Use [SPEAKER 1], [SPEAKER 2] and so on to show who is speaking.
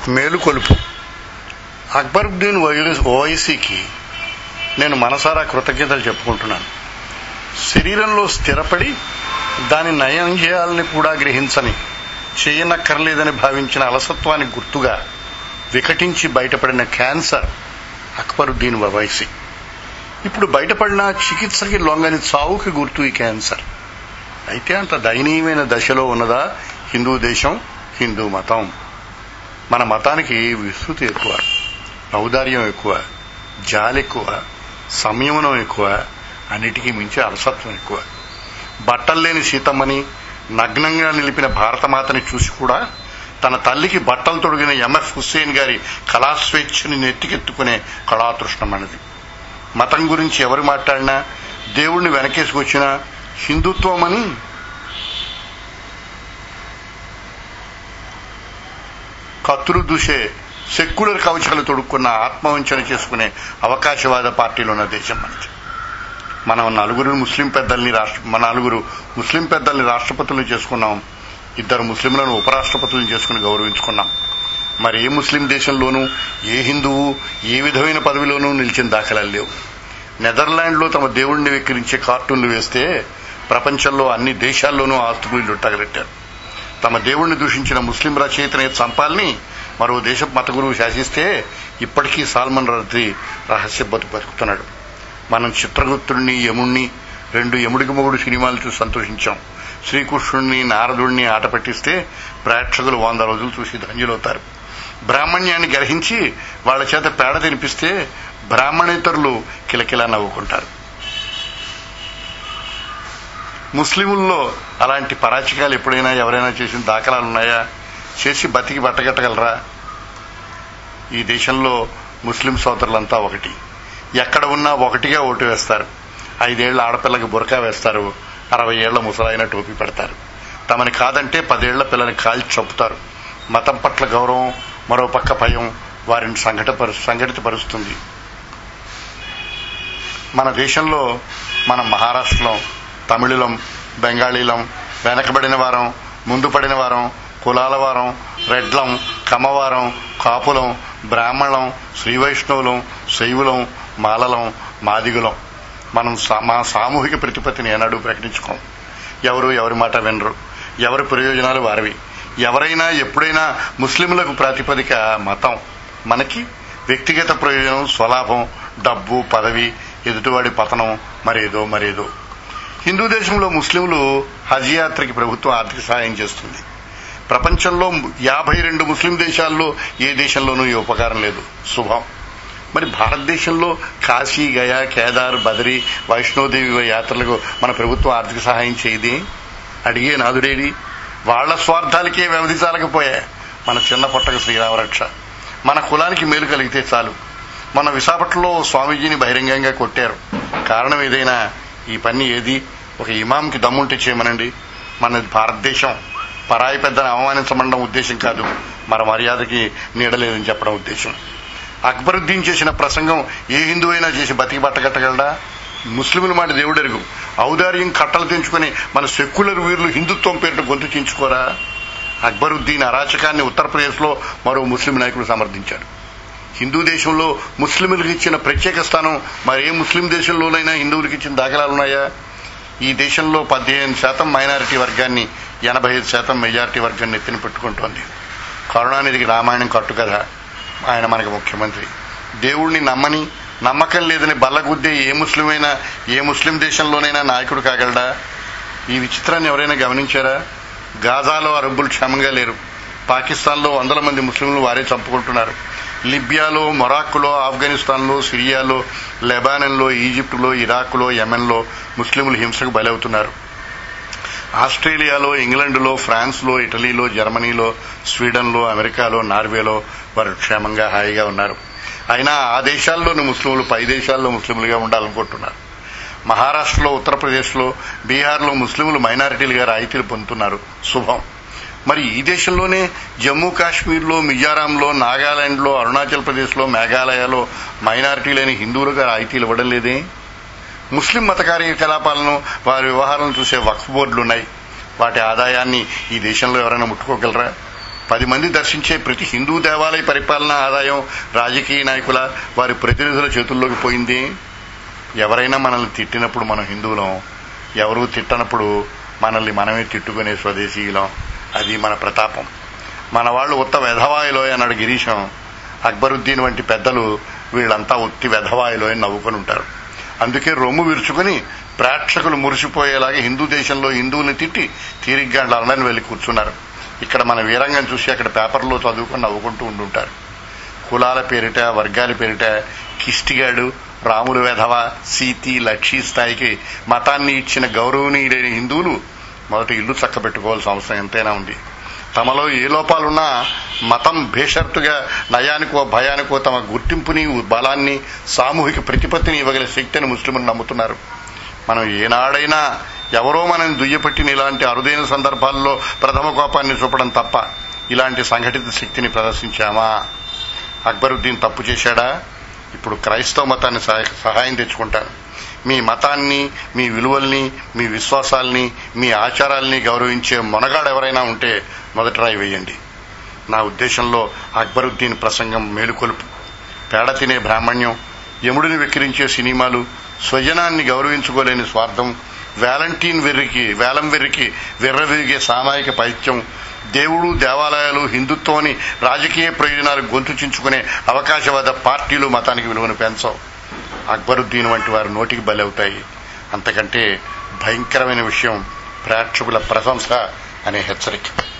[SPEAKER 1] మేలుకొలుపు Akbaruddin OY- ఓవైసీకి నేను మనసారా కృతజ్ఞతలు చెప్పుకుంటున్నాను శరీరంలో స్థిరపడి దాని నయం చేయాలని కూడా గ్రహించని చేయనక్కర్లేదని భావించిన అలసత్వానికి గుర్తుగా వికటించి బయటపడిన క్యాన్సర్ అక్బరుద్దీన్ ఓవైసీ ఇప్పుడు బయటపడిన చికిత్సకి లొంగని చావుకి గుర్తు ఈ క్యాన్సర్ అయితే అంత దయనీయమైన దశలో ఉన్నదా హిందూ దేశం హిందూ మతం మన మతానికి విస్తృతి ఎక్కువ ఔదార్యం ఎక్కువ జాలి ఎక్కువ సంయమనం ఎక్కువ అన్నిటికీ మించి అలసత్వం ఎక్కువ బట్టల్లేని సీతమ్మని నగ్నంగా నిలిపిన భారతమాతని చూసి కూడా తన తల్లికి బట్టలు తొడిగిన ఎంఎఫ్ హుస్సేన్ గారి కళాస్వేచ్ఛని నెత్తికెత్తుకునే కళాతృష్ణ మనది మతం గురించి ఎవరు మాట్లాడినా దేవుణ్ణి వెనకేసుకొచ్చినా హిందుత్వం అని కత్తులు దూసే సెక్యులర్ కవచాలు తొడుక్కున్న ఆత్మవంచన చేసుకునే అవకాశవాద పార్టీలు ఉన్న దేశం మనది మనం నలుగురు ముస్లిం పెద్దల్ని రాష్ట్ర మన నలుగురు ముస్లిం పెద్దల్ని రాష్ట్రపతులను చేసుకున్నాం ఇద్దరు ముస్లింలను ఉపరాష్ట్రపతులను చేసుకుని గౌరవించుకున్నాం మరి ఏ ముస్లిం దేశంలోనూ ఏ హిందువు ఏ విధమైన పదవిలోనూ నిలిచిన దాఖలాలు లేవు నెదర్లాండ్లో తమ దేవుణ్ణి వెక్కిరించే కార్టూన్లు వేస్తే ప్రపంచంలో అన్ని దేశాల్లోనూ ఆస్తులు తగలెట్టారు తమ దేవుణ్ణి దూషించిన ముస్లిం రచయితనే చంపాలని మరో దేశ మత గురువు శాసిస్తే ఇప్పటికీ సాల్మన్ రద్ది రహస్య బతు బతుకుతున్నాడు మనం చిత్రగుప్తుడిని యముణ్ణి రెండు యముడికి మొగుడు సినిమాలు చూసి సంతోషించాం శ్రీకృష్ణుడిని నారదుడిని ఆట పట్టిస్తే ప్రేక్షకులు వంద రోజులు చూసి ధన్యులవుతారు బ్రాహ్మణ్యాన్ని గ్రహించి వాళ్ళ చేత పేడ తినిపిస్తే బ్రాహ్మణేతరులు కిలకిలా నవ్వుకుంటారు ముస్లిముల్లో అలాంటి పరాచికాలు ఎప్పుడైనా ఎవరైనా చేసిన దాఖలాలు ఉన్నాయా చేసి బతికి బట్టగట్టగలరా ఈ దేశంలో ముస్లిం సోదరులంతా ఒకటి ఎక్కడ ఉన్నా ఒకటిగా ఓటు వేస్తారు ఐదేళ్ల ఆడపిల్లకి బురకా వేస్తారు అరవై ఏళ్ల ముసలాయన టోపీ పెడతారు తమని కాదంటే పదేళ్ల పిల్లని కాల్చి చంపుతారు మతం పట్ల గౌరవం మరో పక్క భయం వారిని సంఘట సంఘటితపరుస్తుంది మన దేశంలో మన మహారాష్ట్రలో తమిళులం బెంగాళీలం వెనకబడిన వారం ముందు పడిన వారం కులాల వారం రెడ్లం కమ్మవారం కాపులం బ్రాహ్మణం శ్రీవైష్ణవులం శైవులం మాలలం మాదిగులం మనం సా- మా సామూహిక ప్రతిపత్తిని ఏనాడు ప్రకటించుకోం ఎవరు ఎవరి మాట వినరు ఎవరి ప్రయోజనాలు వారివి ఎవరైనా ఎప్పుడైనా ముస్లింలకు ప్రాతిపదిక మతం మనకి వ్యక్తిగత ప్రయోజనం స్వలాభం డబ్బు పదవి ఎదుటివాడి పతనం మరేదో మరేదో హిందూ దేశంలో ముస్లింలు హజ్ యాత్రకి ప్రభుత్వం ఆర్థిక సహాయం చేస్తుంది ప్రపంచంలో యాభై రెండు ముస్లిం దేశాల్లో ఏ దేశంలోనూ ఈ ఉపకారం లేదు శుభం మరి భారతదేశంలో కాశీ గయా కేదార్ బదరి వైష్ణోదేవి యాత్రలకు మన ప్రభుత్వం ఆర్థిక సహాయం చేయది అడిగే నాదుడేడి వాళ్ల స్వార్థాలకే వ్యవధి చాలకపోయా మన చిన్న పొట్టక శ్రీరామరక్ష మన కులానికి మేలు కలిగితే చాలు మన విశాఖపట్నంలో ఓ స్వామీజీని బహిరంగంగా కొట్టారు కారణం ఏదైనా ఈ పని ఏది ఒక ఇమాంకి దమ్ముంటే చేయమనండి మన భారతదేశం పరాయి పెద్దను అవమానించమనడం ఉద్దేశం కాదు మన మర్యాదకి నీడలేదని చెప్పడం ఉద్దేశం అక్బరుద్దీన్ చేసిన ప్రసంగం ఏ హిందువైనా చేసి బతికి బట్టగట్టగలడా ముస్లింల మాట దేవుడెరుగు ఔదార్యం కట్టలు తెంచుకుని మన సెక్యులర్ వీరులు హిందుత్వం పేరిట గొంతు చించుకోరా అక్బరుద్దీన్ అరాచకాన్ని ఉత్తరప్రదేశ్లో మరో ముస్లిం నాయకుడు సమర్థించాడు హిందూ దేశంలో ముస్లింలకు ఇచ్చిన ప్రత్యేక స్థానం మరి ఏ ముస్లిం దేశంలోనైనా హిందువులకు ఇచ్చిన దాఖలాలున్నాయా ఈ దేశంలో పద్దెనిమిది శాతం మైనారిటీ వర్గాన్ని ఎనభై ఐదు శాతం మెజారిటీ వర్గాన్ని ఎత్తిన పెట్టుకుంటోంది కరుణానిధికి రామాయణం కట్టు కదా ఆయన మనకి ముఖ్యమంత్రి దేవుణ్ణి నమ్మని నమ్మకం లేదని బల్లగుద్దే ఏ ముస్లిమైనా ఏ ముస్లిం దేశంలోనైనా నాయకుడు కాగలడా ఈ విచిత్రాన్ని ఎవరైనా గమనించారా గాజాలో అరబ్బులు క్షేమంగా లేరు పాకిస్తాన్లో వందల మంది ముస్లింలు వారే చంపుకుంటున్నారు లిబియాలో మొరాక్కోలో ఆఫ్ఘనిస్తాన్లో సిరియాలో లెబానన్లో ఈజిప్టులో ఇరాక్లో యెమెన్లో ముస్లింలు హింసకు బలవుతున్నారు ఆస్ట్రేలియాలో ఇంగ్లండ్లో ఫ్రాన్స్లో ఇటలీలో జర్మనీలో స్వీడన్లో అమెరికాలో నార్వేలో వారు క్షేమంగా హాయిగా ఉన్నారు అయినా ఆ దేశాల్లోని ముస్లింలు పై దేశాల్లో ముస్లింలుగా ఉండాలనుకుంటున్నారు మహారాష్ట్రలో ఉత్తరప్రదేశ్లో బీహార్లో ముస్లింలు మైనారిటీలుగా రాయితీలు పొందుతున్నారు శుభం మరి ఈ దేశంలోనే జమ్మూ కాశ్మీర్లో మిజోరాంలో నాగాలాండ్లో అరుణాచల్ ప్రదేశ్లో మేఘాలయలో మైనారిటీలైన హిందువులుగా రాయితీలు ఇవ్వడం లేదే ముస్లిం మత కార్యకలాపాలను వారి వ్యవహారాలను చూసే వక్ఫ్ బోర్డులు ఉన్నాయి వాటి ఆదాయాన్ని ఈ దేశంలో ఎవరైనా ముట్టుకోగలరా పది మంది దర్శించే ప్రతి హిందూ దేవాలయ పరిపాలన ఆదాయం రాజకీయ నాయకుల వారి ప్రతినిధుల చేతుల్లోకి పోయింది ఎవరైనా మనల్ని తిట్టినప్పుడు మనం హిందువులం ఎవరు తిట్టనప్పుడు మనల్ని మనమే తిట్టుకునే స్వదేశీయులం అది మన ప్రతాపం మన వాళ్ళు ఉత్త వెధవాయిలో అన్నాడు గిరీశం అక్బరుద్దీన్ వంటి పెద్దలు వీళ్ళంతా ఉత్తి వెధవాయిలో అని నవ్వుకొని ఉంటారు అందుకే రొమ్ము విరుచుకుని ప్రేక్షకులు మురిసిపోయేలాగా హిందూ దేశంలో హిందువుల్ని తిట్టి తీరిగ్గా లండన్ వెళ్లి కూర్చున్నారు ఇక్కడ మన వీరంగం చూసి అక్కడ పేపర్లో చదువుకొని నవ్వుకుంటూ ఉండుంటారు కులాల పేరిట వర్గాల పేరిట కిష్టిగాడు రాములు వెధవ సీతి లక్షీ స్థాయికి మతాన్ని ఇచ్చిన గౌరవనీయులైన హిందువులు మొదట ఇల్లు చక్కబెట్టుకోవాల్సిన అవసరం ఎంతైనా ఉంది తమలో ఏ లోపాలున్నా మతం భేషరతుగా నయానికో భయానికో తమ గుర్తింపుని బలాన్ని సామూహిక ప్రతిపత్తిని ఇవ్వగల శక్తిని ముస్లింలు నమ్ముతున్నారు మనం ఏనాడైనా ఎవరో మనం దుయ్యపెట్టిన ఇలాంటి అరుదైన సందర్భాల్లో ప్రథమ కోపాన్ని చూపడం తప్ప ఇలాంటి సంఘటిత శక్తిని ప్రదర్శించామా అక్బరుద్దీన్ తప్పు చేశాడా ఇప్పుడు క్రైస్తవ మతాన్ని సహాయ- సహాయం తెచ్చుకుంటాను మీ మతాన్ని మీ విలువల్ని మీ విశ్వాసాల్ని మీ ఆచారాల్ని గౌరవించే మొనగాడు ఎవరైనా ఉంటే మొదటి రాయి వేయండి నా ఉద్దేశంలో అక్బరుద్దీన్ ప్రసంగం మేలుకొలుపు పేడ తినే బ్రాహ్మణ్యం యముడిని వెక్కిరించే సినిమాలు స్వజనాన్ని గౌరవించుకోలేని స్వార్థం వ్యాలంటీన్ వెర్రికి వేలం వెర్రికి విర్రవీగే సామాజిక పైత్యం దేవుడు దేవాలయాలు హిందుత్వాన్ని రాజకీయ ప్రయోజనాలు గొంతు చించుకునే అవకాశవాద పార్టీలు మతానికి విలువను పెంచవు అక్బరుద్దీన్ వంటి వారు నోటికి బలవుతాయి అంతకంటే భయంకరమైన విషయం ప్రేక్షకుల ప్రశంస అనే హెచ్చరిక